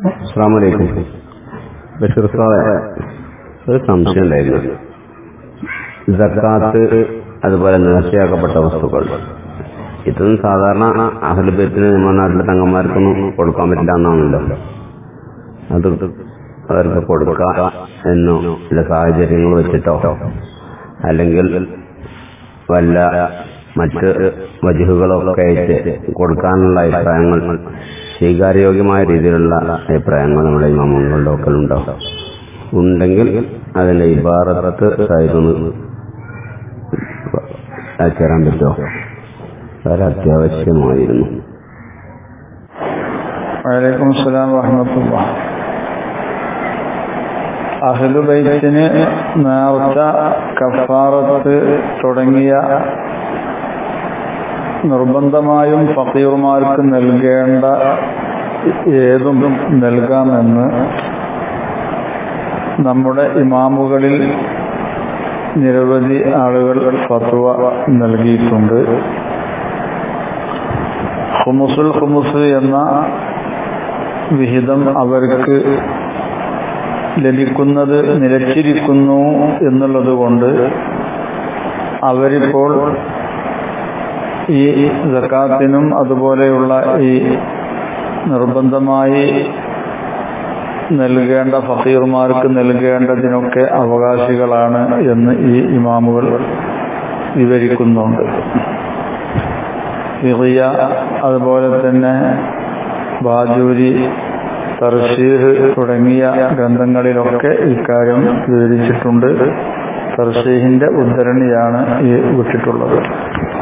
അസ്സാമലൈക്കും ബഷീർ സാറെ ഒരു സംശയം ഉണ്ടായിരുന്നു ജക്കാത്ത് അതുപോലെ നേർച്ചയാക്കപ്പെട്ട വസ്തുക്കൾ ഇതൊന്നും സാധാരണ അഹലുബത്തിന് നമ്മുടെ നാട്ടിലെ തങ്ങന്മാർക്കൊന്നും കൊടുക്കാൻ പറ്റില്ല എന്നാണല്ലോ അത് അവർക്ക് കൊടുക്കാം എന്നോ ചില സാഹചര്യങ്ങൾ വെച്ചിട്ടോ അല്ലെങ്കിൽ വല്ല മറ്റ് വജുഹുകളൊക്കെ ആയിട്ട് കൊടുക്കാനുള്ള അഭിപ്രായങ്ങൾ സ്വീകാര്യോഗ്യമായ രീതിയിലുള്ള അഭിപ്രായങ്ങൾ നമ്മുടെ ഇമാമുകളുടെ ഒക്കെ ഉണ്ടോ ഉണ്ടെങ്കിൽ അതിന്റെ ഇബാറത്ത് ആയിരുന്നു ചേരാൻ പറ്റുമോ വളരെ അത്യാവശ്യമായിരുന്നു വലൈക്കും അസ്സലാം വറഹമത്തുള്ള അഹ്ലുബൈത്തിന് നേർച്ച കഫാറത്ത് തുടങ്ങിയ നിർബന്ധമായും ഫക്കീർമാർക്ക് നൽകേണ്ട ഏതും നൽകാമെന്ന് നമ്മുടെ ഇമാമുകളിൽ നിരവധി ആളുകൾ ഫത്വ നൽകിയിട്ടുണ്ട് ഹുമുസുൽ ഹുമുസ് എന്ന വിഹിതം അവർക്ക് ലഭിക്കുന്നത് നിലച്ചിരിക്കുന്നു എന്നുള്ളത് കൊണ്ട് അവരിപ്പോൾ ഈ സക്കാത്തിനും അതുപോലെയുള്ള ഈ നിർബന്ധമായി നൽകേണ്ട ഫക്കീർമാർക്ക് നൽകേണ്ടതിനൊക്കെ അവകാശികളാണ് എന്ന് ഈ ഇമാമുകൾ വിവരിക്കുന്നുണ്ട് ഫിറിയ അതുപോലെ തന്നെ ബാജൂരി തർഷീഹ് തുടങ്ങിയ ഗ്രന്ഥങ്ങളിലൊക്കെ ഇക്കാര്യം വിവരിച്ചിട്ടുണ്ട് തർഷീഹിന്റെ ഉദ്ധരണിയാണ് ഈ വിട്ടിട്ടുള്ളത്